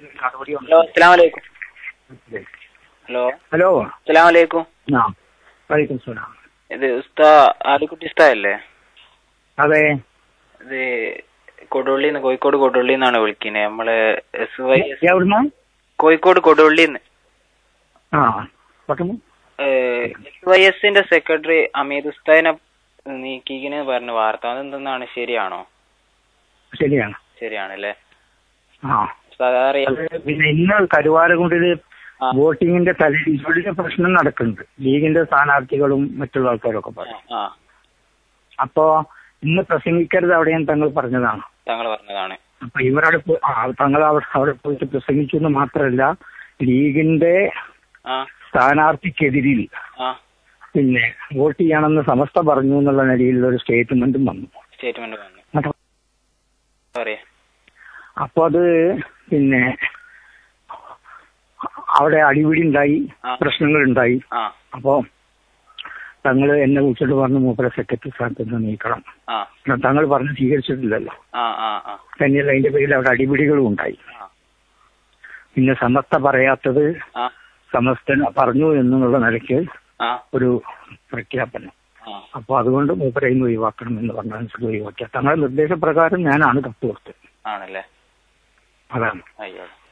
നടപടി ഹലോ അസ്സലാം വലൈക്കും ഹലോ ഹലോ അസ്സലാം വലൈക്കും ആ വലൈക്കും സലാം ഇത് ഉസ്താ ആലിക്കുട്ടി ഉസ്താ അല്ലേ അതെ ഇത് കൊടുവള്ളിന്ന് കോഴിക്കോട് കൊടുവള്ളിന്നാണ് വിളിക്കുന്നത് നമ്മള് എസ് വൈ എസ് എവിടുന്ന കോഴിക്കോട് കൊടുവള്ളിന്ന് ആ പറഞ്ഞു എസ് വൈ എസിന്റെ സെക്രട്ടറി അമീദ് ഉസ്താദിനെ നീക്കിക്കിന് പറഞ്ഞ വാർത്ത അതെന്തെന്നാണ് ശരിയാണോ ശരിയാണ് ശരിയാണല്ലേ ആ ഉസ്താദ് അറിയാം അത് പിന്നെ ഇന്ന് കരുവാരകുണ്ടില് ആ. വോട്ടിങ്ങിന്റെ തലേ ഇവിടെ പ്രശ്നം നടക്കുന്നുണ്ട് ലീഗിന്റെ സ്ഥാനാർത്ഥികളും മറ്റുള്ള ആൾക്കാരും ഒക്കെ ആ, പറഞ്ഞു ആ അപ്പോ ഇന്ന് പ്രസംഗിക്കരുത് അവിടെയും തങ്ങൾ പറഞ്ഞതാണ് താങ്കൾ പറഞ്ഞതാണ് അപ്പൊ ഇവരവിടെ പോ- ആ, തങ്ങൾ അവിടെ അവിടെ പോയിട്ട് പ്രസംഗിച്ചു എന്ന് മാത്രമല്ല ലീഗിന്റെ ആ സ്ഥാനാർത്ഥിക്കെതിരിൽ ആ പിന്നെ വോട്ട് ചെയ്യണമെന്ന് സമസ്ത പറഞ്ഞു എന്നുള്ള നിലയിലുള്ള ഒരു സ്റ്റേറ്റ്മെന്റും വന്നു സ്റ്റേറ്റ്മെന്റ് പറഞ്ഞു എന്നിട്ട് പറയാ അപ്പൊ അത് പിന്നെ അവിടെ അടിപിടി ഉണ്ടായി ആ. പ്രശ്നങ്ങൾ ഉണ്ടായി ആ അപ്പോ തങ്ങൾ എന്നെ വിളിച്ചിട്ട് പറഞ്ഞു മൂപ്പരെ സെക്രട്ടറി സ്ഥാനത്ത് നിന്ന് നീക്കണം ആ എന്നാൽ തങ്ങൾ പറഞ്ഞ് സ്വീകരിച്ചിട്ടില്ലല്ലോ ആ ആ ആ തന്നെയല്ല അതിന്റെ പേരിൽ അവിടെ അടിപിടികളും ഉണ്ടായി ആ പിന്നെ സമസ്ത പറയാത്തത് ആ സമസ്തൻ പറഞ്ഞു എന്നുള്ള നിലയ്ക്ക് ആ ഒരു പ്രഖ്യാപനം ആ അപ്പൊ അതുകൊണ്ട് മൂപ്പരയിൽ നിന്ന് ഒഴിവാക്കണം എന്ന് പറഞ്ഞനുസരിച്ച് ഒഴിവാക്കിയ തങ്ങളുടെ നിർദ്ദേശപ്രകാരം ഞാനാണ് കത്ത് കൊടുത്തത് ആണല്ലേ അതാണ് ആയിക്കോട്ടെ